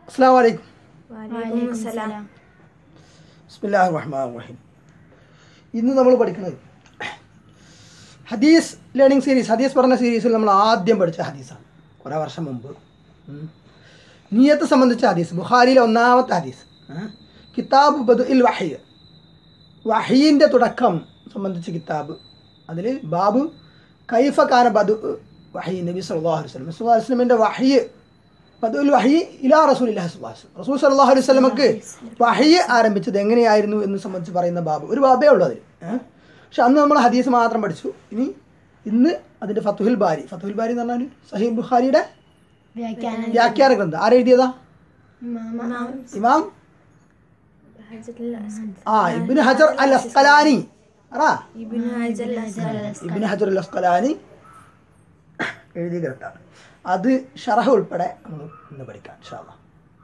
അസ്സാം വലൈക്കും വലൈക്കും സലാം ബിസ്മില്ലാഹി റഹ്മാൻ റഹീം ഇന്ന് നമ്മൾ പഠിക്കുന്നത് ഹദീസ് ലേണിംഗ് സീരീസ് ഹദീസ് പറഞ്ഞ സീരീസിൽ നമ്മൾ ആദ്യം പഠിച്ച ഹദീസാണ് കുറേ വർഷം മുമ്പ് ഉം. നിയത്ത് സംബന്ധിച്ച ഹദീസ് ബുഖാരിയിലെ ഒന്നാമത്തെ ഹദീസ് ഏ? കിതാബ് ബദു ഇൽ വഹയ്യ വഹീൻ്റെ തുടക്കം സംബന്ധിച്ച കിതാബ് അതിൽ ബാബു കൈഫ കാന ബദു വഹി നബി സല്ലല്ലാഹു അലൈഹി വസല്ലം സല്ലല്ലാഹു അലൈഹി വസല്ലമിൻ്റെ വഹി ബദുൽ വഹി ഇലാ റസൂലില്ലാഹി സ്വല്ലല്ലാഹു അലൈഹി വസല്ലം റസൂൽ സല്ലല്ലാഹു അലൈഹി വസല്ലമക്ക് വഹി ആരംഭിച്ചത് എങ്ങനെയായിരുന്നു എന്ന് സംബന്ധിച്ച് പറയുന്ന ബാബ് ഒരു ബാബേ ഉള്ളൂ അതിൽ ഏഹ്? പക്ഷെ അന്ന് നമ്മൾ ഹദീസ് മാത്രം പഠിച്ചു ഇനി ഇന്ന് അതിൻ്റെ ഫത്തുഹുൽ ബാരി ഫത്തുഹുൽ ബാരി എന്ന് പറഞ്ഞാൽ സഹീബ് ബുഖാരിയുടെ വ്യാഖ്യാനം വ്യാഖ്യാന ഗ്രന്ഥം ആരെഴുതിയതാ ഇമാം ആ ഇബ്നു ഹജർ അൽ അസ്കലാനി ആറാ ഇബ്നു ഹജർ ഇബ്നു ഹജർ അൽ അസ്കലാനി എഴുതിയ ഗ്രന്ഥമാണ് അത് ഷറഹ ഉൾപ്പെടെ നമ്മൾ ഇന്ന് പഠിക്കാം ഇൻഷാ അല്ലാ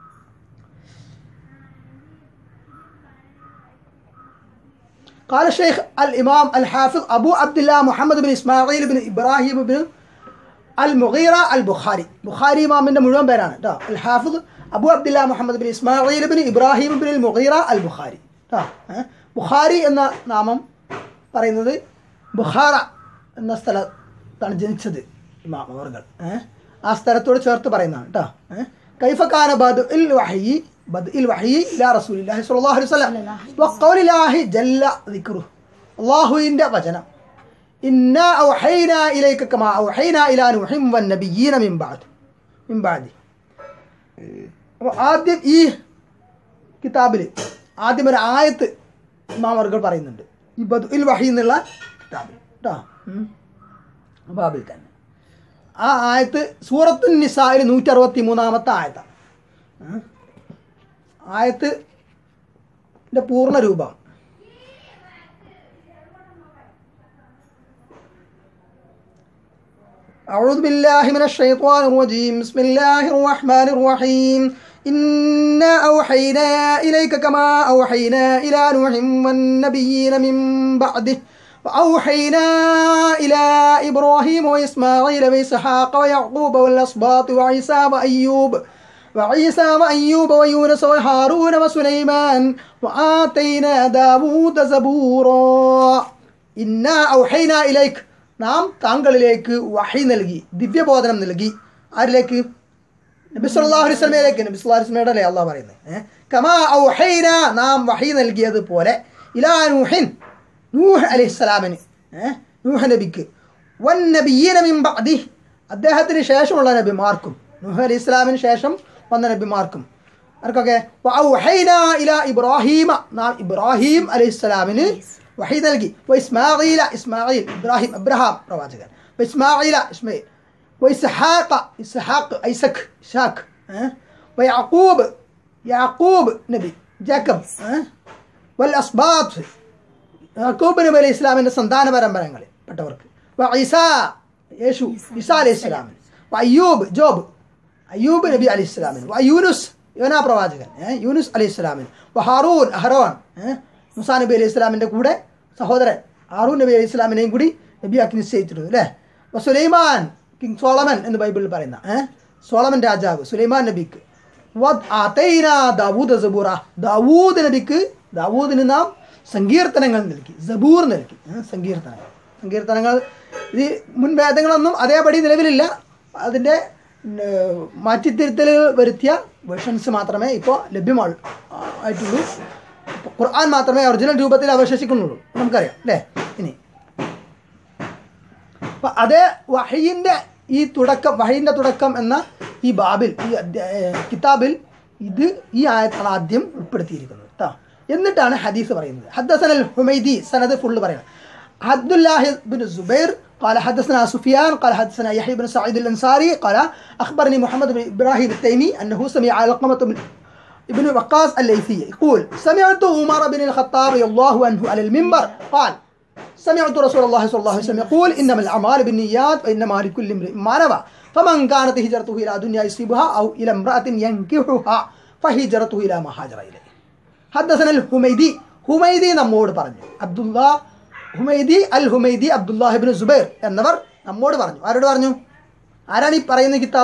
قال الشيخ الإمام الحافظ أبو عبد الله محمد بن إسماعيل بن إبراهيم بن المغيرة البخاري بخاري ما من مليون بيران دا الحافظ أبو عبد الله محمد بن إسماعيل بن إبراهيم بن المغيرة البخاري دا ഏ? ബുഖാരി എന്ന നാമം പറയുന്നത് ബുഖാറ എന്ന സ്ഥലത്താണ് ജനിച്ചത് ഇമാം അവർകൾ ഏഹ് ആ സ്ഥലത്തോട് ചേർത്ത് പറയുന്നതാണ് കേട്ടോ ഏഹ് കൈഫക്കാന ബദ് ഇൽ വഹയി ബദ് ഇൽ വഹയി ഇലാ റസൂലില്ലാഹി സ്വല്ലല്ലാഹു അലൈഹി വസല്ലം വഖൗലില്ലാഹി ജല്ല ദിക്റു അല്ലാഹുവിൻ്റെ വചനം ഇന്നാ ഔഹൈനാ ഇലൈക കമാ ഔഹൈനാ ഇലാ നുഹിം വൻ നബിയ്യീന മിൻ ബഅദ് മിൻ ബഅദി അപ്പോൾ ആദ്യം ഈ കിതാബിൽ ആദ്യം ഒരു ആയത്ത് ഇമാമറുകൾ പറയുന്നുണ്ട് ഈ ബദ് ഇൽ വഹി എന്നുള്ള കിതാബിൽ കേട്ടോ ഉം. ബാബിൽ തന്നെ ആ ആയത്ത് സൂറത്തുൻ നിസായിൽ നൂറ്റി അറുപത്തി മൂന്നാമത്തെ ആയത്താണ് ഉം. ആയത്ത് ൻ്റെ പൂർണ്ണ രൂപം أعوذ بالله من الشيطان الرجيم بسم الله الرحمن الرحيم إنا أوحينا إليك كما أوحينا إلى نوح والنبيين من بعده وأوحينا إلى إبراهيم وإسماعيل وإسحاق ويعقوب والأسباط وعيسى وأيوب وعيسى وأيوب ويونس وهارون وسليمان وآتينا داود زبورا ഇന്നാ ഔഹൈന ഇലേക്ക് നാം താങ്കളിലേക്ക് വഹി നൽകി ദിവ്യബോധനം നൽകി ആരിലേക്ക് നബി സല്ലല്ലാഹു അലൈഹി വസല്ലമയിലേക്ക് നബി സല്ലല്ലാഹു അലൈഹി വസല്ലമയുടെ അല്ലേ അള്ളാഹ് പറയുന്നത് ഏഹ്? കമാ ഔഹൈന നാം വഹി നൽകിയതുപോലെ ഇലാ നൂഹിൻ നൂഹ് അലൈഹിസ്സലാമിന് ഏഹ്? നൂഹ് നബിക്ക് വൻ നബിയീന മിൻ ബഅദി അദ്ദേഹത്തിന് ശേഷമുള്ള നബിമാർക്കും നൂഹ് അലൈഹി ഇസ്ലാമിന് ശേഷം വന്ന നബിമാർക്കും ആർക്കൊക്കെ വഔഹൈന ഇലാ ഇബ്രാഹീമ നാം ഇബ്രാഹിം അലൈഹിസ്സലാമിന് വഹി നൽകി വ ഇസ്മാഈല ഇസ്മായിൽ ഇബ്രാഹിം അബ്രഹാം പ്രവാചകൻ വ ഇസ്മാഈല ഇസ്മായിൽ വ ഇസ്ഹാഖ ഇസ്ഹാഖ് ഐസക് ഇസ്ഹാഖ് ഏഹ്? വ യാക്കൂബ് യാക്കൂബ് നബി ജാക്കബ് ഏഹ്? വൽ അസ്ബാത്ത് യാക്കൂബ് നബി അലൈഹി ഇസ്ലാമിൻ്റെ സന്താന പരമ്പരങ്ങളിൽ പെട്ടവർക്ക് വ ഈസ യേശു ഈസ അലൈഹി ഇസ്ലാമിന് വ അയ്യൂബ് ജോബ് അയ്യൂബ് നബി അലൈഹി ഇസ്ലാമിന് വ യൂനുസ് യോനാ പ്രവാചകൻ ഏഹ്? യൂനുസ് അലൈഹി ഇസ്ലാമിന് വ ഹാറൂൻ അഹ്റോൻ ഏഹ്? മുസാ നബി അലൈഹി ഇസ്ലാമിൻ്റെ കൂടെ സഹോദരൻ ഹാറൂൻ നബി അലൈഹി ഇസ്ലാമിനെയും കൂടി നബിയാക്കി നിശ്ചയിച്ചിട്ടുണ്ട് അല്ലേ വ സുലൈമാൻ കിങ് സോളമൻ എന്ന് ബൈബിളിൽ പറയുന്ന ഏഹ്? സോളമൻ രാജാവ് സുലൈമാൻ നബിക്ക് വദ് ആതൈന ദാവൂദ് സബൂറ ദാവൂദ് നബിക്ക് ദാവൂദിന് നാം സങ്കീർത്തനങ്ങൾ നൽകി സബൂർ നൽകി ഏഹ്? സങ്കീർത്തനങ്ങൾ സങ്കീർത്തനങ്ങൾ ഇത് മുൻ വേദങ്ങളൊന്നും അതേപടി നിലവിലില്ല അതിൻ്റെ മാറ്റിത്തിരുത്തലുകൾ വരുത്തിയ വേർഷൻസ് മാത്രമേ ഇപ്പോൾ ലഭ്യമാ ആയിട്ടുള്ളൂ ഇപ്പൊ ഖുർആൻ മാത്രമേ ഒറിജിനൽ രൂപത്തിൽ അവശേഷിക്കുന്നുള്ളൂ നമുക്കറിയാം അല്ലേ ഇനി അപ്പൊ അതേ വഹയിൻ്റെ ഈ തുടക്കം വഹയിൻ്റെ തുടക്കം എന്ന ഈ ബാബിൽ ഈ അധ്യാ- ഏ, കിതാബിൽ ഇത് ഈ ആയത്താണ് ആദ്യം ഉൾപ്പെടുത്തിയിരിക്കുന്നത് കേട്ടോ എന്നിട്ടാണ് ഹദീസ് പറയുന്നത് ഹദ്ദസൻ അൽ ഹുമൈദി സനദ് ഫുള്ള് പറയുന്നത് അബ്ദുല്ലാഹി ബിൻ സുബൈർ قال حدثنا سفيان قال حدثنا يحيى بن سعيد الأنصاري قال أخبرني محمد بن إبراهيم التيمي أنه سمع علقمة بن ابن وقاص الليثي يقول سمعت عمر بن الخطاب رضي الله عنه على المنبر قال سمعت رسول الله صلى الله عليه وسلم يقول انما الاعمال بالنيات وانما لكل امرئ ما نوى فمن كانت هجرته الى دنيا يصيبها او الى امراه ينكحها فهجرته الى ما هاجر اليه حدثنا الحميدي ഹുമൈദി നമ്മോട് പറഞ്ഞു അബ്ദുല്ല ഹുമൈദി അൽ ഹുമൈദി അബ്ദുല്ലാഹിബിൻ സുബൈർ എന്നവർ നമ്മോട് പറഞ്ഞു ആരോട് പറഞ്ഞു ആരാണ് ഈ പറയുന്ന കിതാബ്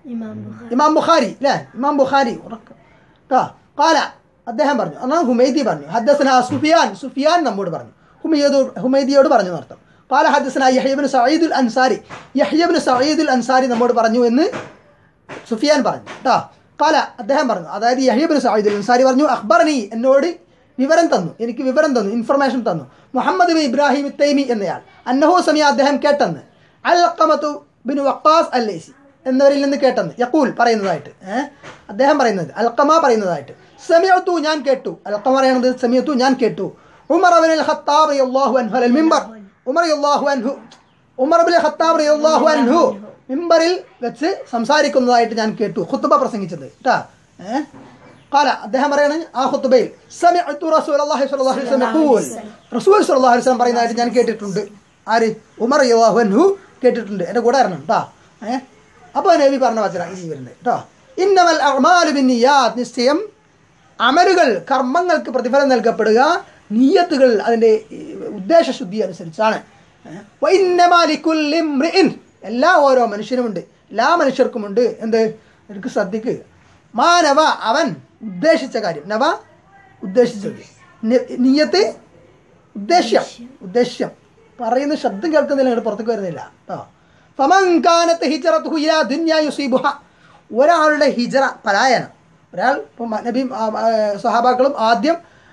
ഇമാം ബുഖാരി ഇമാം ബുഖാരി അല്ലേ ഇമാം ബുഖാരി ഉറക്കം കേട്ടോ കാല അദ്ദേഹം പറഞ്ഞു എന്നാൽ ഹുമൈദി പറഞ്ഞു ഹദ്ദസന സുഫിയാൻ സുഫിയാൻ നമ്മോട് പറഞ്ഞു ഹുമൈദോ ഹുമൈദിയോട് പറഞ്ഞു എന്നർത്ഥം കാല ഹദ്ദസന യഹ്യബിൻ സയ്യിദുൽ അൻസാരി യഹ്യബിൻ സയ്യിദുൽ അൻസാരി നമ്മോട് പറഞ്ഞു എന്ന് സുഫിയാൻ പറഞ്ഞു കേട്ടോ കാല അദ്ദേഹം പറഞ്ഞു അതായത് യഹ്യബിൻ സയ്യിദുൽ അൻസാരി പറഞ്ഞു അഖ്ബർനി എന്നോട് വിവരം തന്നു എനിക്ക് വിവരം തന്നു ഇൻഫർമേഷൻ തന്നു മുഹമ്മദ് ബിൻ ഇബ്രാഹിം തൈമി എന്നയാൾ അന്നഹു സമയ അദ്ദേഹം കേട്ടെന്ന് അൽ അക്കമത്തു ബിൻ വക്കാസ് അൽ ലൈസി എന്നവരിൽ നിന്ന് കേട്ടെന്ന് യക്കൂൽ പറയുന്നതായിട്ട് ഏഹ് അദ്ദേഹം പറയുന്നത് അൽക്കമ പറയുന്നതായിട്ട് സമയത്തു ഞാൻ കേട്ടു അൽക്കമ പറയുന്നത് സമയത്തു ഞാൻ കേട്ടു ഉമർ അബിൻ ഖത്താബ് റളിയല്ലാഹു അൻഹു അലൽ മിമ്പർ ഉമർ റളിയല്ലാഹു അൻഹു ഉമർ അബിൻ ഖത്താബ് റളിയല്ലാഹു അൻഹു മിമ്പറിൽ വെച്ച് സംസാരിക്കുന്നതായിട്ട് ഞാൻ കേട്ടു ഖുത്ബ പ്രസംഗിച്ചത് കേട്ടാ ഏഹ് قال അദ്ദേഹം പറയാണ് ആ ഖുത്ബയിൽ സമിഅതു റസൂലുള്ളാഹി സ്വല്ലല്ലാഹു അലൈഹി വസല്ലം യഖൂൽ റസൂൽ സ്വല്ലല്ലാഹു അലൈഹി വസല്ലം പറയുന്നതായിട്ട് ഞാൻ കേട്ടിട്ടുണ്ട് ആര് ഉമർ റളിയല്ലാഹു അൻഹു കേട്ടിട്ടുണ്ട് എൻ്റെ കൂടെ വരണം കേട്ടോ ഏഹ് അപ്പോൾ നബി പറഞ്ഞ വചനം ഇനി വരുന്നത് കേട്ടോ ഇന്നമൽ അഅ്മാലു ബിന്നിയാത്ത് നിശ്ചയം അമലുകൾ കർമ്മങ്ങൾക്ക് പ്രതിഫലം നൽകപ്പെടുക നീയത്തുകൾ അതിൻ്റെ ഈ, ഉദ്ദേശശുദ്ധി അനുസരിച്ചാണ് ഏഹ്? വഇന്നമാ ലിക്കുല്ലി ഇംറിഇൻ. എല്ലാ ഓരോ മനുഷ്യനുമുണ്ട് എല്ലാ മനുഷ്യർക്കുമുണ്ട് എന്ത് എനിക്ക് ശ്രദ്ധിക്കുക മാനവ അവൻ ഉദ്ദേശിച്ച കാര്യം നവ ഉദ്ദേശിച്ചത് നി- നിയത്ത് ഉദ്ദേശ്യം ഉദ്ദേശ്യം പറയുന്ന ശബ്ദം കേൾക്കുന്നില്ല ഇങ്ങോട്ട് പുറത്തേക്ക് വരുന്നില്ല കേട്ടോ ഫമങ്കാനത്ത് ഹിജറത്ത് ഹുയ ദുന്യ യുസീബുഹ ഒരാളുടെ ഹിജറ പലായനം ഒരാൾ ഇപ്പം നബി സഹാബാക്കളും ആദ്യം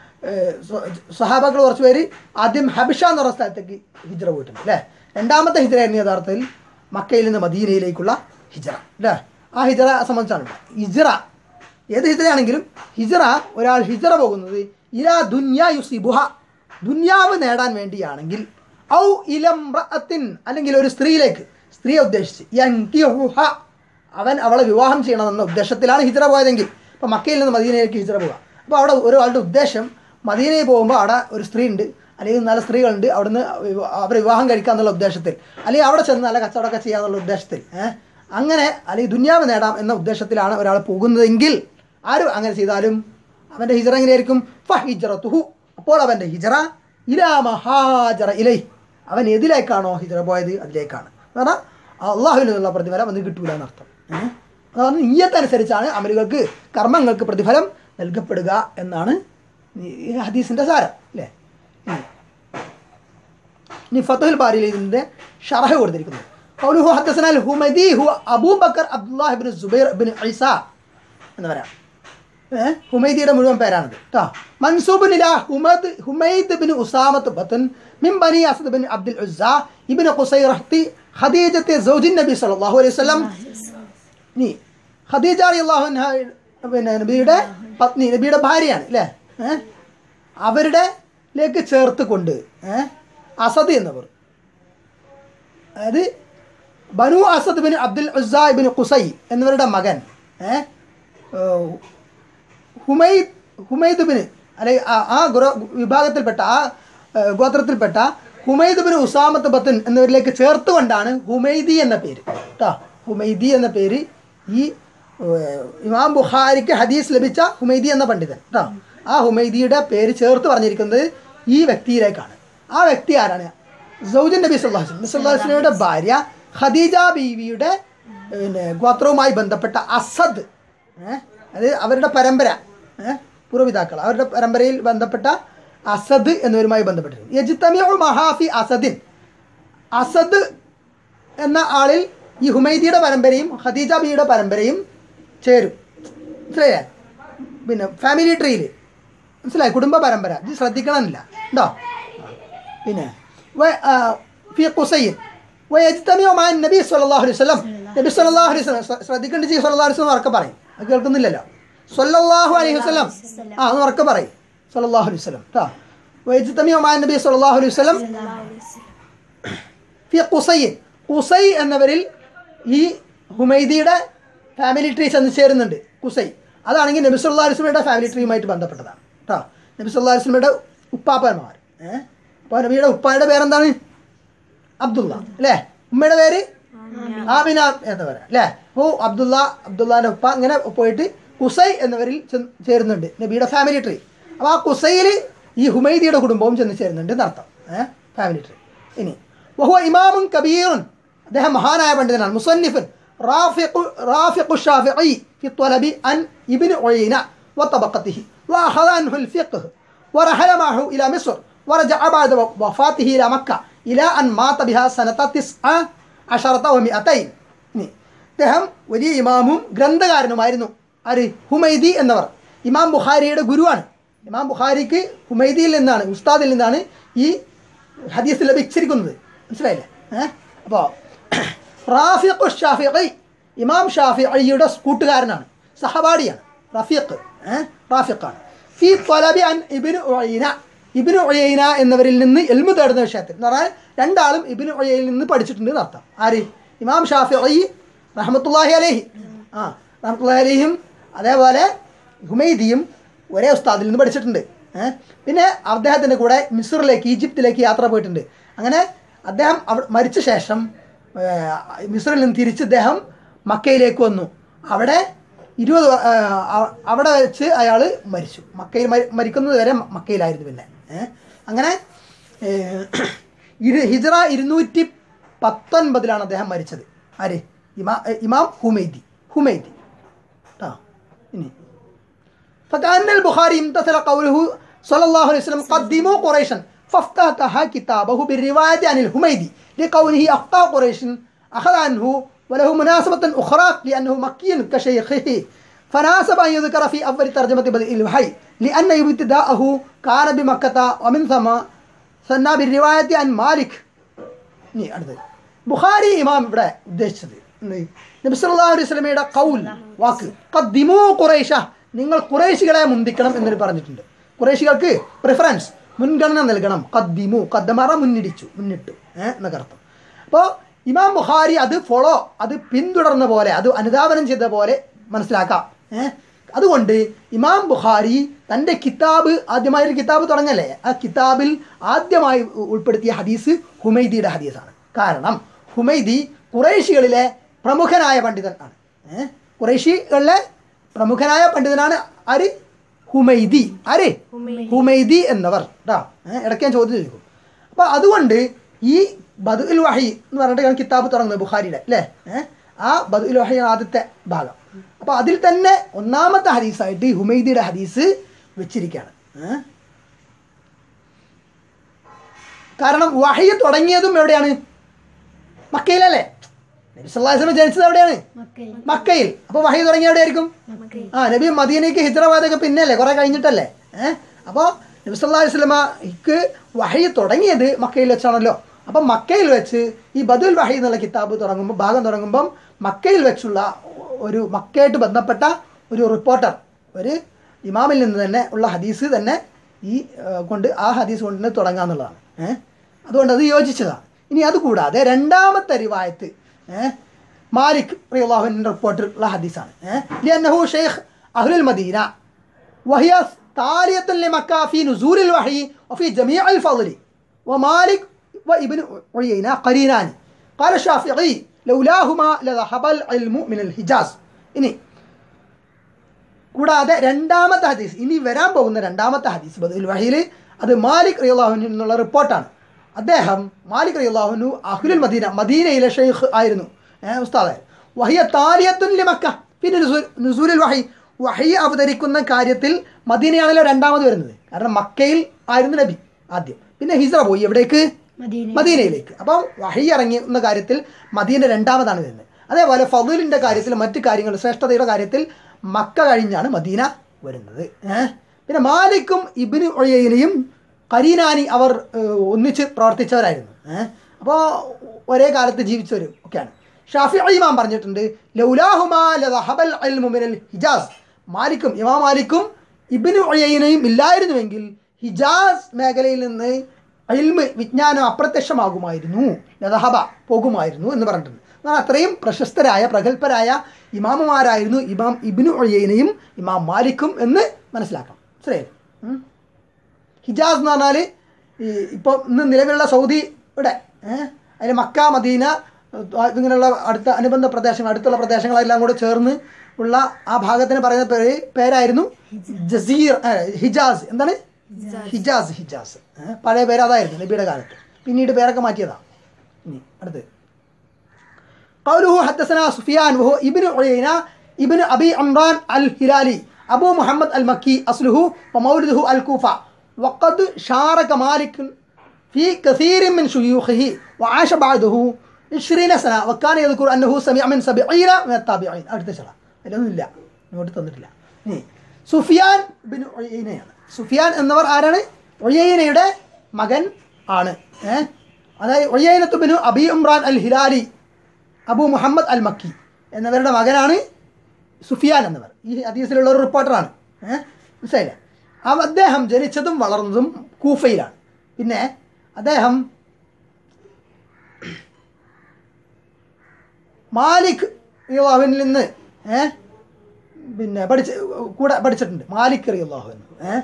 സഹാബാക്കൾ കുറച്ച് പേര് ആദ്യം ഹബിഷ എന്ന് പറഞ്ഞ സ്ഥലത്തേക്ക് ഹിജറ പോയിട്ടുണ്ട് അല്ലേ രണ്ടാമത്തെ ഹിജറ ആയിരുന്നു യഥാർത്ഥത്തിൽ മക്കയിൽ നിന്ന് മദീനയിലേക്കുള്ള ഹിജറ അല്ലേ ആ ഹിജറ സംബന്ധിച്ചാണ് ഇവിടെ. ഹിജറ ഏത് ഹിജറയാണെങ്കിലും ഹിജറ ഒരാൾ ഹിജറ പോകുന്നത് ഇലാ ദുന്യാ യുസിബുഹ ദുന്യാവ് നേടാൻ വേണ്ടിയാണെങ്കിൽ ഔ ഇലംറഅത്തിൻ അല്ലെങ്കിൽ ഒരു സ്ത്രീയിലേക്ക് സ്ത്രീയെ ഉദ്ദേശിച്ച് യൻകിഹുഹ അവൻ അവളെ വിവാഹം ചെയ്യണമെന്ന ഉദ്ദേശത്തിലാണ് ഹിജറ പോയതെങ്കിൽ ഇപ്പോൾ മക്കയിൽ നിന്ന് മദീനയിലേക്ക് ഹിജറ പോവുക അപ്പോൾ അവിടെ ഒരാളുടെ ഉദ്ദേശം മദീനയിൽ പോകുമ്പോൾ അവിടെ ഒരു സ്ത്രീ ഉണ്ട് അല്ലെങ്കിൽ നല്ല സ്ത്രീകളുണ്ട് അവിടുന്ന് വിവ- അവരെ വിവാഹം കഴിക്കാന്നുള്ള ഉദ്ദേശത്തിൽ അല്ലെങ്കിൽ അവിടെ ചെന്ന് നല്ല കച്ചവടമൊക്കെ ചെയ്യാന്നുള്ള ഉദ്ദേശത്തിൽ ഏഹ് അങ്ങനെ അല്ലെങ്കിൽ ദുന്യാവ് നേടാം എന്ന ഉദ്ദേശത്തിലാണ് ഒരാൾ പോകുന്നതെങ്കിൽ ആരും അങ്ങനെ ചെയ്താലും അവൻ്റെ ഹിജറ എങ്ങനെയായിരിക്കും ഫ ഹിജറത്തുഹു അപ്പോൾ അവൻ്റെ ഹിജറ ഇലാ മഹാജറ ഇലൈ അവൻ ഏതിലേക്കാണോ ഹിജറ പോയത് അതിലേക്കാണ് കാരണം അള്ളാഹുവിൽ നിന്നുള്ള പ്രതിഫലം അത് കിട്ടൂല എന്നർത്ഥം ഏഹ്? അതാണ് നീയത്തനുസരിച്ചാണ് അമലുകൾക്ക് കർമ്മങ്ങൾക്ക് പ്രതിഫലം നൽകപ്പെടുക എന്നാണ് ഈ ഹദീസിൻ്റെ സാരം അല്ലേ ഉം. ഇനി ഫത്തുൽ ബാരിയിൽ ഇതിൻ്റെ ഷറഹ് കൊടുത്തിരിക്കുന്നു قوله حدثنا الهمدي هو أبو بكر عبد الله بن الزبير بن عيسى എന്ന് പറയാം ഏഹ് ഹുമൈദിയുടെ മുഴുവൻ പേരാണിത് കേട്ടോ മൻസൂബ് നില ഹുമദ് ഹുമൈദ് ബിൻ ഉസാമത്ത് ബത്തൻ മിൻ ബനി അസദ് ബിൻ അബ്ദുൽ ഉസ്സ ഇബ്നു ഖുസൈ റഹ്തി ഖദീജത്തെ സൗജിൻ നബി സല്ലല്ലാഹു അലൈഹി വസല്ലം നീ ഖദീജ റളിയല്ലാഹു അൻഹ പിന്നെ നബിയുടെ പത്നി നബിയുടെ ഭാര്യയാണ് അല്ലേ ഏഹ് അവരുടെ ലേക്ക് ചേർത്ത് കൊണ്ട് ഏഹ് അസദ് എന്നവർ അതായത് ബനു അസദ് ബിൻ അബ്ദുൽ ഉസ്സ ബിൻ ഖുസൈ എന്നിവരുടെ മകൻ ഏഹ് ഏഹ് ഹുമൈദ് ഹുമൈദ് ബിന് അല്ലെങ്കിൽ ആ- ആ ഗുറ വിഭാഗത്തിൽപ്പെട്ട ആ ഏഹ്, ഗോത്രത്തിൽപ്പെട്ട ഹുമൈദ് ബിൻ ഉസാമത്ത് ബത്തൻ എന്നിവരിലേക്ക് ചേർത്തുകൊണ്ടാണ് ഹുമൈദി എന്ന പേര് കേട്ടോ ഹുമൈദി എന്ന പേര് ഈ ഏഹ്, ഇമാം ബുഖാരിക്ക് ഹദീസ് ലഭിച്ച ഹുമൈദി എന്ന പണ്ഡിതൻ കേട്ടോ ആ ഹുമൈദിയുടെ പേര് ചേർത്ത് പറഞ്ഞിരിക്കുന്നത് ഈ വ്യക്തിയിലേക്കാണ് ആ വ്യക്തി ആരാണ് സൗജൻ നബി സല്ലാഹു നബി സല്ലാഹുസ്ലമിയുടെ ഭാര്യ ഖദീജ ബീവിയുടെ പിന്നെ ഗോത്രവുമായി ബന്ധപ്പെട്ട അസദ് ഏഹ് അത് അവരുടെ പരമ്പര ഏഹ് പൂർവ്വപിതാക്കൾ അവരുടെ പരമ്പരയിൽ ബന്ധപ്പെട്ട അസദ് എന്നിവരുമായി ബന്ധപ്പെട്ടിരിക്കുന്നു യജിത്തമിയു മഹാഫി അസദിൻ അസദ് എന്ന ആളിൽ ഈ ഹുമൈദിയുടെ പരമ്പരയും ഖദീജ ബിയുടെ പരമ്പരയും ചേരും മനസ്സിലായേ പിന്നെ ഫാമിലി ട്രീയിൽ മനസ്സിലായി കുടുംബ പരമ്പര ഇത് ശ്രദ്ധിക്കണമെന്നില്ല ഉണ്ടോ പിന്നെ വ- ആ, ഫി ഖുസൈൻ വയജ്തമിഉ മഅ നബി സല്ലല്ലാഹു അലൈഹി വസല്ലം നബി സല്ലല്ലാഹു അലൈഹി വസല്ലം ശ്ര- ശ്രദ്ധിക്കേണ്ട ചെയ്യും സല്ലല്ലാഹു അലൈഹി വസല്ലം ഉറക്കെ പറയും അത് കേൾക്കുന്നില്ലല്ലോ സല്ലല്ലാഹു അലൈഹി വസല്ലം ആ ഒന്ന് ഉറക്കെ പറയും സല്ലല്ലാഹു അലൈഹി വസല്ലം കേട്ടോ വയജ്തമിഉ മഅ നബി സല്ലല്ലാഹു അലൈഹി വസല്ലം ഫി ഖുസൈൻ ഖുസൈ എന്നവരിൽ ഈ ഹുമൈദിയുടെ ഫാമിലി ട്രീ ചെന്ന് ചേരുന്നുണ്ട് ഖുസൈ അതാണെങ്കിൽ നബി സല്ലല്ലാഹു അലൈഹി വസല്ലമയുടെ ഫാമിലി ട്രീയുമായിട്ട് ബന്ധപ്പെട്ടതാണ് കേട്ടോ നബി സല്ലല്ലാഹു അലൈഹി വസല്ലമയുടെ ഉപ്പാപ്പന്മാർ ഏഹ് അപ്പോൾ നബിയുടെ ഉപ്പായുടെ പേരെന്താണ് അബ്ദുള്ള അല്ലേ ഉമ്മയുടെ പേര് ആമിന എന്ന് പറയാം അല്ലേ ഓ അബ്ദുള്ള അബ്ദുള്ളാൻ്റെ ഉപ്പ ഇങ്ങനെ പോയിട്ട് കുസൈ എന്നിവരിൽ ചെന്ന് ചേരുന്നുണ്ട് നബിയുടെ ഫാമിലി ട്രീ അപ്പോൾ ആ കുസൈയിൽ ഈ ഹുമൈദിയുടെ കുടുംബവും ചെന്ന് ചേരുന്നുണ്ട് എന്നർത്ഥം ഏഹ് ഫാമിലി ട്രീ ഇനി വഹുവ ഇമാമുൻ കബീറുൻ അദ്ദേഹം മഹാനായ പണ്ഡിതനാണ് മുസന്നിഫൻ رافق رافق الشافعي في الطلب عن ابن عيينة وطبقته وأخذ عنه الفقه ورحل معه إلى مصر ورجع بعد وفاته إلى مكة إلى أن مات بها سنة تسعة عشرة ومئتين ഇനി അദ്ദേഹം വലിയ ഇമാമും ഗ്രന്ഥകാരനുമായിരുന്നു ആര് ഹുമൈദി എന്നവർ ഇമാം ബുഖാരിയുടെ ഗുരുവാണ് ഇമാം ബുഖാരിക്ക് ഹുമൈദിയിൽ നിന്നാണ് ഉസ്താദിൽ നിന്നാണ് ഈ ഹദീസ് ലഭിച്ചിരിക്കുന്നത് മനസ്സിലായില്ലേ ഏഹ് അപ്പോൾ റാഫിഖ് ഷാഫിഖി ഇമാം ഷാഫിയുടെ കൂട്ടുകാരനാണ് സഹപാഠിയാണ് റഫീഖ് ഏഹ് റാഫിഖാണ് ഫി ത്വലബി അൻ ഇബിന് ഉയൈന ഇബിന് ഉയൈന എന്നവരിൽ നിന്ന് എൽമു തേടുന്ന വിഷയത്തിൽ എന്ന് പറഞ്ഞാൽ രണ്ടാളും ഇബിന് ഉയയിൽ നിന്ന് പഠിച്ചിട്ടുണ്ട് എന്നർത്ഥം ആര് ഇമാം ഷാഫി റഹമത്തുല്ലാഹി അലേഹി ആ റഹമത്തുല്ലാഹി അലേഹിയും അതേപോലെ ഹുമൈദിയും ഒരേ ഉസ്താദിൽ നിന്ന് പഠിച്ചിട്ടുണ്ട് ഏഹ് പിന്നെ അദ്ദേഹത്തിൻ്റെ കൂടെ മിസ്റിലേക്ക് ഈജിപ്തിലേക്ക് യാത്ര പോയിട്ടുണ്ട് അങ്ങനെ അദ്ദേഹം അവ- മരിച്ച ശേഷം ഏഹ്, മിസ്റിൽ നിന്ന് തിരിച്ച് അദ്ദേഹം മക്കയിലേക്ക് വന്നു അവിടെ ഇരുപത് വ- ഏഹ്, അ- അവിടെ വെച്ച് അയാൾ മരിച്ചു മക്കയിൽ മരി- മരിക്കുന്നത് വരെ മ- മക്കയിലായിരുന്നു പിന്നെ ഏഹ്. അങ്ങനെ ഏഹ്, ഇരു ഹിജറ ഇരുന്നൂറ്റി പത്തൊൻപതിലാണ് അദ്ദേഹം മരിച്ചത് ആര് ഇമാ ഏഹ്, ഇമാം ഹുമൈദി ഹുമൈദി കേട്ടോ ഇനി فكأن البخاري امتثل قوله صلى الله عليه وسلم قدموا قريشا فافتتح كتابه بالرواية عن الحميدي لقوله أخطأ قريش أخذ عنه وله مناسبة أخرى لأنه مكي كشيخه فناسب أن يذكر في أول ترجمة بدء الوحي لأن ابتداءه كان بمكة ومن ثم ثنى بالرواية عن مالك ഇനി അടുത്തത് ബുഖാരി ഇമാം ഇവിടെ ഉദ്ദേശിച്ചത് എന്ത്? നബി സല്ലല്ലാഹു അലൈഹി വസല്ലമയുടെ കൗൽ വാക്ക് ഖദ്ദിമൂ ഖുറൈശ നിങ്ങൾ ഖുറൈശികളെ മുന്തിക്കണം എന്ന് പറഞ്ഞിട്ടുണ്ട് ഖുറൈശികൾക്ക് പ്രിഫറൻസ് മുൻഗണന നൽകണം ഖദ്ദിമു ഖദ്ദമറ മുന്നിടിച്ചു മുന്നിട്ടു ഏഹ് എന്നൊക്കെ അർത്ഥം അപ്പോൾ ഇമാം ബുഖാരി അത് ഫോളോ അത് പിന്തുടർന്ന പോലെ അത് അനുധാവനം ചെയ്ത പോലെ മനസ്സിലാക്കാം ഏഹ് അതുകൊണ്ട് ഇമാം ബുഖാരി തൻ്റെ കിതാബ് ആദ്യമായി ഒരു കിതാബ് തുടങ്ങല്ലേ ആ കിതാബിൽ ആദ്യമായി ഉ- ഉൾപ്പെടുത്തിയ ഹദീസ് ഹുമൈദിയുടെ ഹദീസാണ് കാരണം ഹുമൈദി കുറേശികളിലെ പ്രമുഖനായ പണ്ഡിതൻ ആണ് ഏഹ് കുറേശികളിലെ പ്രമുഖനായ പണ്ഡിതനാണ് ആര് ഹുമൈദി ആര് ഹുമൈദി എന്നവർ കേട്ടോ ഏഹ് ഇടയ്ക്ക് ഞാൻ ചോദ്യം ചോദിക്കും അപ്പോൾ അതുകൊണ്ട് ഈ ബദുൽ വഹി എന്ന് പറഞ്ഞിട്ട് കിതാബ് തുടങ്ങുന്നത് ബുഖാരിയുടെ അല്ലേ ഏഹ് ആ ബദുൽ വഹി ആദ്യത്തെ ഭാഗം അപ്പോൾ അതിൽ തന്നെ ഒന്നാമത്തെ ഹദീസായിട്ട് ഈ ഹുമൈദിയുടെ ഹദീസ് വെച്ചിരിക്കുകയാണ് ഏഹ് കാരണം വഹി തുടങ്ങിയതും എവിടെയാണ് മക്കയിലല്ലേ നബി സല്ലല്ലാഹു അലൈഹി വസല്ലം ജനിച്ചത് എവിടെയാണ് മക്കയിൽ മക്കയിൽ അപ്പോൾ വഹി തുടങ്ങിയ എവിടെയായിരിക്കും മക്കയിൽ ആ നബി മദീനയ്ക്ക് ഹിജ്റവാദൊക്കെ പിന്നല്ലേ കുറെ കഴിഞ്ഞിട്ടല്ലേ ഏഹ് അപ്പോൾ നബി സല്ലല്ലാഹു അലൈഹി വസല്ലമക്ക് വഹി തുടങ്ങിയത് മക്കയിൽ വെച്ചാണല്ലോ അപ്പം മക്കയിൽ വെച്ച് ഈ ബദുൽ വഹി എന്നുള്ള കിതാബ് തുടങ്ങുമ്പോൾ ഭാഗം തുടങ്ങുമ്പം മക്കയിൽ വെച്ചുള്ള ഒരു മക്കയായിട്ട് ബന്ധപ്പെട്ട ഒരു റിപ്പോർട്ടർ ഒരു ഇമാമിൽ നിന്ന് തന്നെ ഉള്ള ഹദീസ് തന്നെ ഈ ഏഹ്, കൊണ്ട് ആ ഹദീസ് കൊണ്ട് തന്നെ തുടങ്ങാന്നുള്ളതാണ് ഏഹ് അതുകൊണ്ട് അത് യോജിച്ചതാണ് ഇനി അതുകൂടാതെ രണ്ടാമത്തെ റിവായത്ത് ഏഹ് മാലിക് റിയാഹുവിൻ്റെ റിപ്പോർട്ടിൽ ഉള്ള ഹദീസാണ് ഏഹ് ലിയന്നഹു ഷെയ്ഖ് അഹ്ലുൽ മദീന وهي تالية لمكة في نزول الوحي وفي جميع الفضل ومالك وابن عيينة قرينان قال الشافعي لولاهما لذهب العلم من الحجاز ഇനി കൂടാതെ രണ്ടാമത്തെ ഹദീസ് ഇനി വരാൻ പോകുന്ന രണ്ടാമത്തെ ഹദീസ് ബദുൽ വഹിയിൽ അത് മാലിക് റിയാഹുവിൽ നിന്നുള്ള റിപ്പോർട്ടാണ് അദ്ദേഹം മാലിക് റിയാഹുനു അഹ്ലുൽ മദീന മദീനയിലെ ഷെയ്ഖ് ആയിരുന്നു ഏഹ് ഉസ്താദായിരുന്നു വഹിയ താലിയത്തുൻ മക്ക പിന്നെ നുസൂ- നുസൂലുൽ വഹി വഹി അവതരിക്കുന്ന കാര്യത്തിൽ മദീനയാണല്ലോ രണ്ടാമത് വരുന്നത് കാരണം മക്കയിൽ ആയിരുന്നു നബി ആദ്യം പിന്നെ ഹിസ്ര പോയി എവിടേക്ക് മദീന മദീനയിലേക്ക് അപ്പം വഹി ഇറങ്ങുന്ന കാര്യത്തിൽ മദീന രണ്ടാമതാണ് വരുന്നത് അതേപോലെ ഫതുലിൻ്റെ കാര്യത്തിൽ മറ്റു കാര്യങ്ങൾ ശ്രേഷ്ഠതയുടെ കാര്യത്തിൽ മക്ക കഴിഞ്ഞാണ് മദീന വരുന്നത് ഏഹ് പിന്നെ മാലിക്കും ഇബിന് ഒഴയനെയും കരീനാനി അവർ ഏഹ്, ഒന്നിച്ച് പ്രവർത്തിച്ചവരായിരുന്നു ഏഹ് അപ്പോൾ ഒരേ കാലത്ത് ജീവിച്ചവരും ഒക്കെയാണ് ഷാഫി ഇമാം പറഞ്ഞിട്ടുണ്ട് ലൗലാഹുമാ ലദഹബൽ ഇൽമു മിനൽ ഹിജാസ് മാലിക്കും ഇമാം മാലിക്കും ഇബിന് ഒഴയനെയും ഇല്ലായിരുന്നുവെങ്കിൽ ഹിജാസ് മേഖലയിൽ നിന്ന് ഇൽമ് വിജ്ഞാനം അപ്രത്യക്ഷമാകുമായിരുന്നു ലതഹബ പോകുമായിരുന്നു എന്ന് പറഞ്ഞിട്ടുണ്ട് എന്നാൽ അത്രയും പ്രശസ്തരായ പ്രഗത്ഭരായ ഇമാമുമാരായിരുന്നു ഇമാം ഇബിനു ഒയ്യനെയും ഇമാം മാലിക്കും എന്ന് മനസ്സിലാക്കാം ശരിയല്ലേ ഉം. ഹിജാസ് എന്ന് പറഞ്ഞാൽ ഈ ഇപ്പം ഇന്ന് നിലവിലുള്ള സൗദി ഇവിടെ ഏഹ് അതിൽ മക്ക മദീന ഏഹ് ഇങ്ങനെയുള്ള അടുത്ത അനുബന്ധ പ്രദേശങ്ങൾ അടുത്തുള്ള പ്രദേശങ്ങളെല്ലാം കൂടെ ചേർന്ന് ഉള്ള ആ ഭാഗത്തിന് പറയുന്ന പേര് പേരായിരുന്നു ജസീർ ഏഹ് ഹിജാസ് എന്താണ് ഹിജാസ് ഹിജാസ് ഏഹ് പഴയ പേര് അതായിരുന്നു നബിയുടെ കാലത്ത് പിന്നീട് പേരൊക്കെ മാറ്റിയതാണ് ഇനി അടുത്ത് قوله حدثنا سفيان وهو ابن عيينة ابن أبي عمران الهلالي أبو محمد المكي أصله ومولده الكوفة وقد شارك مالك في كثير من شيوخه وعاش بعده 20 سنة وكان يذكر أنه سمع من سبعين من التابعين അടുത്ത ശല അതിലൊന്നുമില്ല ഇങ്ങോട്ട് തന്നിട്ടില്ല ഇനി സുഫിയാൻ ബിൻ ഒയ്യനയാണ് സുഫിയാൻ എന്നവർ ആരാണ് ഒയ്യനയുടെ മകൻ ആണ് ഏഹ് അതായത് ഒയ്യനത്ത് ബിനു അബി ഇമ്രാൻ അൽ ഹിലാലി അബു മുഹമ്മദ് അൽ മക്കി എന്നവരുടെ മകനാണ് സുഫിയാൻ എന്നവർ ഈ ഹദീസിലുള്ള ഒരു റിപ്പോർട്ടറാണ് ഏഹ് മനസ്സിലായില്ലേ അവ അദ്ദേഹം ജനിച്ചതും വളർന്നതും കൂഫയിലാണ് പിന്നെ അദ്ദേഹം മാലിക് യുവാവിനിൽ നിന്ന് ഏ പിന്നെ പഠിച്ച് കൂടെ പഠിച്ചിട്ടുണ്ട് മാലിക് റിയുള്ളാഹുവിൻ ഏ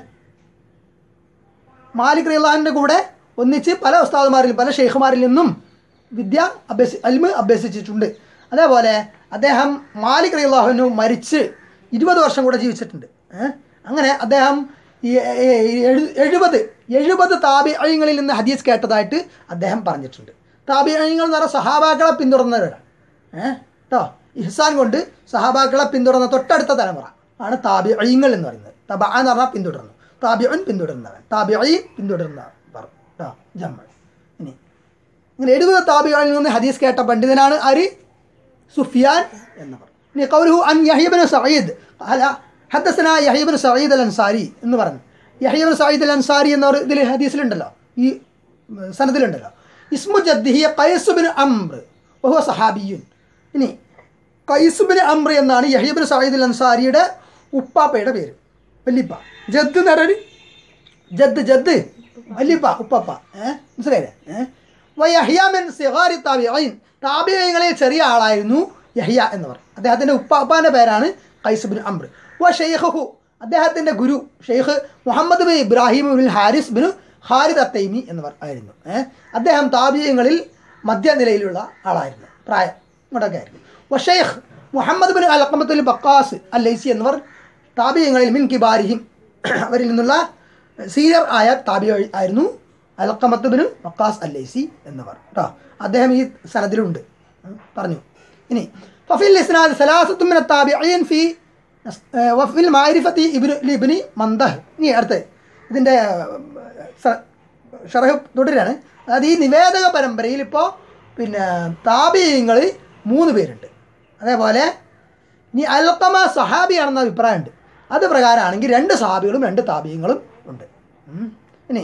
മാലിക് റിയുള്ളാഹിൻ്റെ കൂടെ ഒന്നിച്ച് പല ഉസ്താദുമാരിലും പല ഷെയ്ഖുമാരിൽ നിന്നും വിദ്യ അഭ്യസി അൽമ് അഭ്യസിച്ചിട്ടുണ്ട് അതേപോലെ അദ്ദേഹം മാലിക് റിയുള്ളാഹുവിനു മരിച്ച് ഇരുപത് വർഷം കൂടെ ജീവിച്ചിട്ടുണ്ട് ഏ? അങ്ങനെ അദ്ദേഹം ഈ എ- എഴു- എഴുപത് എഴുപത് താബിഅഴിങ്ങളിൽ നിന്ന് ഹദീസ് കേട്ടതായിട്ട് അദ്ദേഹം പറഞ്ഞിട്ടുണ്ട് താബിഅഴിങ്ങൾ എന്ന് പറഞ്ഞാൽ സഹാബാക്കളെ പിന്തുടർന്നവരാണ് ഏഹ് കേട്ടോ ഇഹ്സാൻ കൊണ്ട് സഹാബാക്കളെ പിന്തുടർന്ന തൊട്ടടുത്ത തലമുറ ആണ് താബിഅഴിങ്ങൾ എന്ന് പറയുന്നത് തബ എന്ന് പറഞ്ഞാൽ പിന്തുടർന്നു താബിഅൻ പിന്തുടരുന്നവൻ താബിഅയി പിന്തുടരുന്നവർ കേട്ടോ ജമ്മൾ ഇനി ഇങ്ങനെ എഴുപത് താബികളിൽ നിന്ന് ഹദീസ് കേട്ട പണ്ഡിതനാണ് ആര് സുഫിയാൻ എന്നവർ ഇനി കൗലുഹു അൻ യഹീബിന് സയ്യിദ് അല്ല ഹദ്ദസന യഹീബിന് സയ്യിദ് അൽ അൻസാരി എന്ന് പറഞ്ഞു യഹീബിന് സയ്യിദ് അൽ അൻസാരി എന്നവർ ഇതിൽ ഹദീസിലുണ്ടല്ലോ ഈ ഉം, സനദിലുണ്ടല്ലോ ഇസ്മു ജദ്ദിഹി ഖൈസുബിൻ അംർ ബഹുവ സഹാബിയുൻ ഇനി ഖൈസുബിൻ അംർ എന്നാണ് യഹീബിന് സയ്യിദ് അൽ അൻസാരിയുടെ ഉപ്പാപ്പയുടെ പേര് വല്ലിപ്പ ജദ് എന്ന് പറഞ്ഞാൽ ജദ് ജദ് വല്ലിപ്പ ഉപ്പപ്പ ഏഹ് മനസ്സിലായില്ലേ ഏഹ് വയഹ്യാമിൻ സിഹാരി താബിഈൻ താബിയങ്ങളിൽ ചെറിയ ആളായിരുന്നു യഹ്യ എന്നവർ അദ്ദേഹത്തിൻ്റെ ഉപ്പാപ്പാൻ്റെ പേരാണ് ഖൈസുബിൻ അംർ വ ഷെയ്ഖു അദ്ദേഹത്തിൻ്റെ ഗുരു ഷെയ്ഖ് മുഹമ്മദ് ബിൻ ഇബ്രാഹിം ബിൻ ഹാരിസ് ബിൻ ഹാരിദ് അത്തൈമി എന്നിവർ ആയിരുന്നു ഏഹ് അദ്ദേഹം താബിയങ്ങളിൽ മധ്യനിലയിലുള്ള ആളായിരുന്നു പ്രായം ഇങ്ങോട്ടൊക്കെ ആയിരുന്നു വ ഷെയ്ഖ് മുഹമ്മദ് ബിൻ അലക്കമത്തുൽ ബക്കാസ് അൽ ലൈസി എന്നിവർ താബിയങ്ങളിൽ മിൻ കിബാരിഹിം അവരിൽ നിന്നുള്ള സീനിയർ ആയ താബി ആയിരുന്നു അൽക്കമത്ത് ബിൻ വക്കാസ് അല്ലൈസി എന്നിവർ കേട്ടോ അദ്ദേഹം ഈ സനദിലുണ്ട് ഉം, പറഞ്ഞു ഇനി ഫഫിൽ ഇസ്നാദ് സലാസത്തു മിന താബിഈൻ ഫി ഏഹ്, വഫിൽ മാരിഫത്തി ഇബ്നു ലിബ്നി മന്ദഹ് ഇനി അടുത്ത് ഇതിൻ്റെ ഷറഹ് തുടരാണ് അതായത് ഈ നിവേദക പരമ്പരയിൽ ഇപ്പോൾ പിന്നെ താബിയങ്ങൾ മൂന്ന് പേരുണ്ട് അതേപോലെ ഇനി അൽക്കമ സഹാബിയാണെന്ന അഭിപ്രായമുണ്ട് അത് പ്രകാരമാണെങ്കിൽ രണ്ട് സഹാബികളും രണ്ട് താബിയങ്ങളും ഉണ്ട് ഉം. ഇനി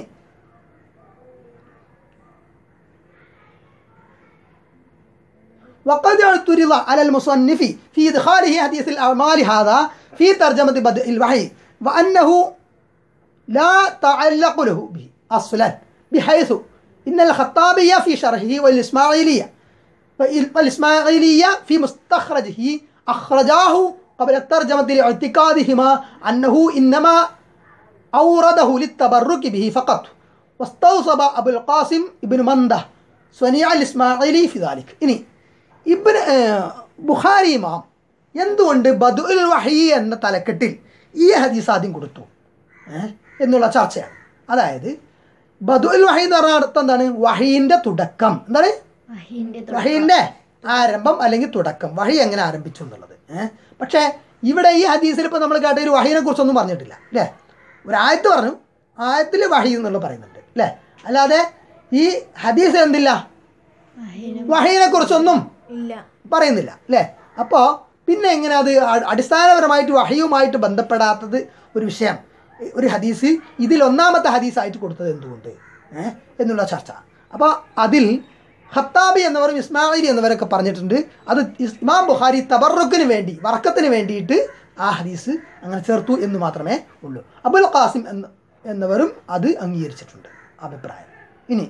وقد اعترض على المصنف في إدخاله حديث الأعمال هذا في ترجمة بدء الوحي وأنه لا تعلق له به أصلا بحيث إن الخطابية في شرحه والإسماعيلية والإسماعيلية في مستخرجه أخرجاه قبل الترجمة لاعتقادهما أنه إنما أورده للتبرك به فقط واستوصب أبو القاسم ابن منده صنيع الإسماعيلي في ذلك إني ابن آه، ബുഖാരി ഇമാം എന്തുകൊണ്ട് ബദുൽ വഹി എന്ന തലക്കെട്ടിൽ ഈ ഹദീസ് ആദ്യം കൊടുത്തു ഏ? എന്നുള്ള ചർച്ചയാണ് അതായത് ബദുൽ വഹി എന്ന് പറഞ്ഞ അർത്ഥം എന്താണ് വഹീൻ്റെ തുടക്കം എന്താണ് വഹീന്റെ വഹീൻ്റെ ആരംഭം അല്ലെങ്കിൽ തുടക്കം വഹി എങ്ങനെ ആരംഭിച്ചു എന്നുള്ളത് ഏഹ് പക്ഷേ ഇവിടെ ഈ ഹദീസിൽ ഇപ്പോൾ നമ്മൾ കേട്ട ഒരു വഹീനെ കുറിച്ചൊന്നും പറഞ്ഞിട്ടില്ല അല്ലേ ഒരു ആയത്ത് പറഞ്ഞു ആയത്തിൽ വഹി എന്നുള്ളത് പറയുന്നുണ്ട് അല്ലേ അല്ലാതെ ഈ ഹദീസിൽ എന്തില്ല വഹീനെ വഹീനെ കുറിച്ചൊന്നും ഇല്ല പറയുന്നില്ല അല്ലേ അപ്പോൾ പിന്നെ എങ്ങനെ അത് അ- അടിസ്ഥാനപരമായിട്ട് വഹയുമായിട്ട് ബന്ധപ്പെടാത്തത് ഒരു വിഷയം ഒരു ഹദീസ് ഇതിൽ ഒന്നാമത്തെ ഹദീസായിട്ട് കൊടുത്തത് എന്തുകൊണ്ട് ഏഹ് എന്നുള്ള ചർച്ച അപ്പോൾ അതിൽ ഖത്താബി എന്നവരും ഇസ്മായിലി എന്നിവരൊക്കെ പറഞ്ഞിട്ടുണ്ട് അത് ഇസ്- ഇമാം ബുഖാരി തബറുക്കിന് വേണ്ടി വറക്കത്തിന് വേണ്ടിയിട്ട് ആ ഹദീസ് അങ്ങനെ ചേർത്തു എന്ന് മാത്രമേ ഉള്ളൂ അബുൽ ഖാസിം എന്ന എന്നവരും അത് അംഗീകരിച്ചിട്ടുണ്ട് അഭിപ്രായം ഇനി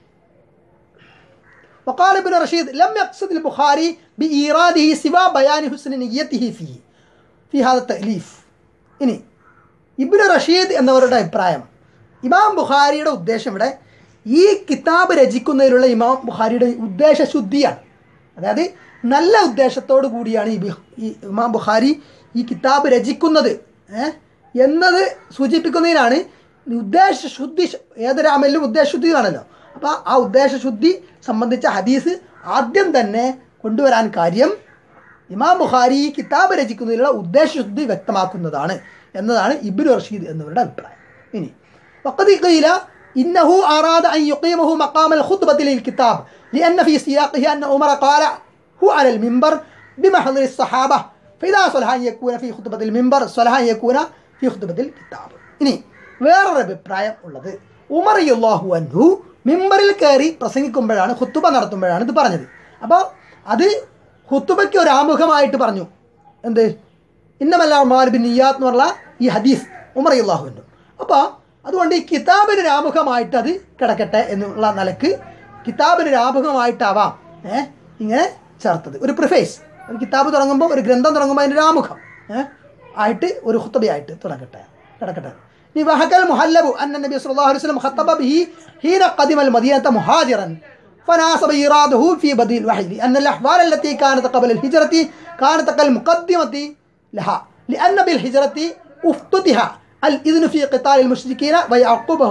وقال ابن رشيد لم يقصد البخاري بإيراده سوى بيان حسن نيته فيه في هذا التأليف ഇനി ഇബ്നു റഷീദ് എന്നവരുടെ അഭിപ്രായം ഇമാം ബുഖാരിയുടെ ഉദ്ദേശം ഇവിടെ ഈ കിതാബ് രചിക്കുന്നതിലുള്ള ഇമാം ബുഖാരിയുടെ ഉദ്ദേശശുദ്ധിയാണ് അതായത് നല്ല ഉദ്ദേശത്തോടു കൂടിയാണ് ഈ ബിഹ്- ഈ ഇമാം ബുഖാരി ഈ കിതാബ് രചിക്കുന്നത് ഏ? എന്നത് സൂചിപ്പിക്കുന്നതിനാണ് ഈ ഉദ്ദേശശുദ്ധി ഏതൊരു അമലിലും ഉദ്ദേശശുദ്ധി ആണല്ലോ അപ്പോൾ ആ ഉദ്ദേശശുദ്ധി സംബന്ധിച്ച ഹദീസ് ആദ്യം തന്നെ കൊണ്ടുവരാൻ കാര്യം ഇമാം ബുഖാരി ഈ കിതാബ് രചിക്കുന്നതിലുള്ള ഉദ്ദേശശുദ്ധി വ്യക്തമാക്കുന്നതാണ് എന്നതാണ് ഇബ്നു റഷീദ് എന്നിവരുടെ അഭിപ്രായം ഇനി وقد قيل إنه أراد أن يقيمه مقام الخطبة للكتاب لأن في سياقه أن عمر قال هو على المنبر بمحضر الصحابة فإذا صلح أن يكون في خطبة المنبر صلح أن يكون في خطبة الكتاب ഇനി വേറൊരു അഭിപ്രായം ഉള്ളത് ഉമർ അള്ളാഹു അൻഹു മിമ്പറിൽ കയറി പ്രസംഗിക്കുമ്പോഴാണ് ഹുത്തുബ നടത്തുമ്പോഴാണ് ഇത് പറഞ്ഞത് അപ്പോൾ അത് ഹുത്തുബയ്ക്ക് ഒരു ആമുഖമായിട്ട് പറഞ്ഞു എന്ത് ഇന്നമല്ല മാലിബിൻ നിയാത്ത് എന്ന് പറഞ്ഞ ഈ ഹദീസ് ഉമർ അള്ളാഹുവിൻ്റെ അപ്പോൾ അതുകൊണ്ട് ഈ കിതാബിന് ഒരു ആമുഖമായിട്ട് അത് കിടക്കട്ടെ എന്നുള്ള നിലക്ക് കിതാബിന് ഒരു ആമുഖമായിട്ടാവാം ഏ ഇങ്ങനെ ചേർത്തത് ഒരു പ്രിഫേസ് ഒരു കിതാബ് തുടങ്ങുമ്പോൾ ഒരു ഗ്രന്ഥം തുടങ്ങുമ്പോൾ അതിൻ്റെ ഒരു ആമുഖം ഏ ആയിട്ട് ഒരു ഹുത്തബയായിട്ട് തുടങ്ങട്ടെ കിടക്കട്ടെ ഇനി വഹക്കൽ മുഹല്ലബു അന്ന നബി സല്ലല്ലാഹു അലൈഹി വസല്ലം ഖത്തബ ബിഹി ഹീന ഖദിമ المدينة مهاجرا فناسب إراده في بديل الوحي لأن الأحوال التي كانت قبل الهجرة كانت كالمقدمة لها لأن بالهجرة افتتح الإذن في قتال المشركين ويعقبه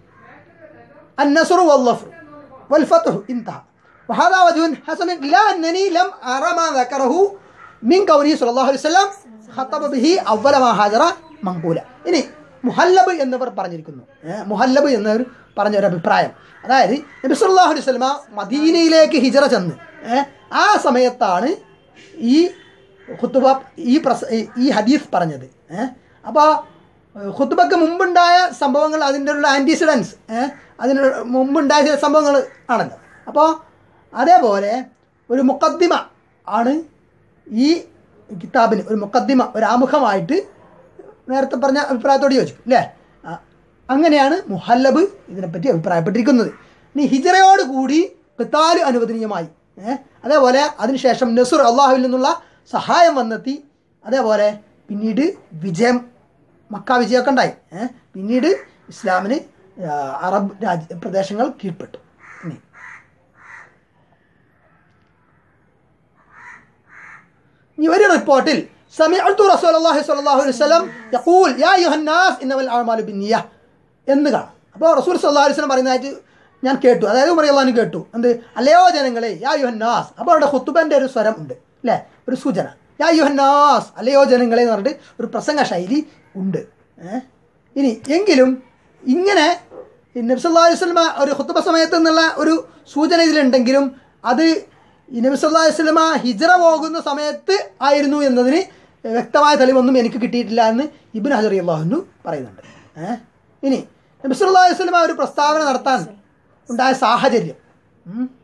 النصر والظفر والفتح انتهى وهذا وجه حسن إلى أنني لم أرى ما ذكره من قوله صلى الله عليه وسلم خطب به أول ما هاجر منقولا ഇനി മുഹല്ലബ് എന്നിവർ പറഞ്ഞിരിക്കുന്നു ഏ, മുഹല്ലബ് എന്നവർ പറഞ്ഞ ഒരു അഭിപ്രായം അതായത് നബി സല്ലല്ലാഹു അലൈഹി വസല്ലമ മദീനയിലേക്ക് ഹിജറ ചെന്ന് ഏ, ആ സമയത്താണ് ഈ ഖുത്തുബ ഈ പ്രസ ഈ ഹദീസ് പറഞ്ഞത് അപ്പോൾ ഖുത്തുബക്ക് മുമ്പുണ്ടായ സംഭവങ്ങൾ അതിൻ്റെ ഉള്ള ആൻറ്റിസിഡൻസ് അതിന് മുമ്പുണ്ടായ ചില സംഭവങ്ങൾ ആണല്ലോ അപ്പോൾ അതേപോലെ ഒരു മുക്കദ്ദിമ ആണ് ഈ കിതാബിന് ഒരു മുക്കദ്ദിമ ഒരു ആമുഖമായിട്ട് നേരത്തെ പറഞ്ഞ അഭിപ്രായത്തോട് യോജിക്കും അല്ലേ ആ, അങ്ങനെയാണ് മുഹല്ലബ് ഇതിനെപ്പറ്റി അഭിപ്രായപ്പെട്ടിരിക്കുന്നത് ഇനി ഹിജറയോട് കൂടി കിത്താല് അനുവദനീയമായി ഏഹ് അതേപോലെ അതിനുശേഷം നസുർ അള്ളാഹുവിൽ നിന്നുള്ള സഹായം വന്നെത്തി അതേപോലെ പിന്നീട് വിജയം മക്ക വിജയമൊക്കെ ഉണ്ടായി ഏഹ് പിന്നീട് ഇസ്ലാമിന് ആ, അറബ് രാജ്യ പ്രദേശങ്ങൾ കീഴ്പ്പെട്ടു ഇനി ഈ ഒരു റിപ്പോർട്ടിൽ സമീഅത്തു റസൂലുള്ളാഹി സ്വല്ലല്ലാഹു അലൈഹി വസല്ലം യഖൂൽ യാ അയ്യുഹൻ നാസ് ഇന്നമൽ അഅമാലു ബിന്നിയ്യ എന്ന് കാണാം അപ്പോൾ റസൂൽ സല്ലല്ലാഹു അലൈഹി വസല്ലം പറയുന്നതായിട്ട് ഞാൻ കേട്ടു അതായത് ഉമർ അള്ളഹാൻ കേട്ടു എന്ത് അല്ലയോ ജനങ്ങളെ യാ യുഹൻ നാസ് അപ്പോൾ അവിടെ ഖുത്തുബൻ്റെ ഒരു സ്വരം ഉണ്ട് അല്ലേ ഒരു സൂചന യാ യുഹൻ നാസ് അല്ലയോ ജനങ്ങളെ എന്ന് പറഞ്ഞിട്ട് ഒരു പ്രസംഗ ശൈലി ഉണ്ട് ഏ? ഇനി എങ്കിലും ഇങ്ങനെ ഈ നബി സല്ലല്ലാഹു അലൈഹി വസല്ലമ ഒരു ഖുത്തുബ സമയത്ത് എന്നുള്ള ഒരു സൂചന ഇതിലുണ്ടെങ്കിലും അത് ഈ നബി സല്ലല്ലാഹു അലൈഹി വസല്ലമ ഹിജ്റ പോകുന്ന സമയത്ത് ആയിരുന്നു എന്നതിന് വ്യക്തമായ തെളിവൊന്നും എനിക്ക് കിട്ടിയിട്ടില്ല എന്ന് ഇബ്നു ഹജർ അള്ളാഹുനു പറയുന്നുണ്ട് ഏ? ഇനി നബി സല്ലല്ലാഹു അലൈഹി വസല്ലമ ഒരു പ്രസ്താവന നടത്താൻ ഉണ്ടായ സാഹചര്യം ഉം.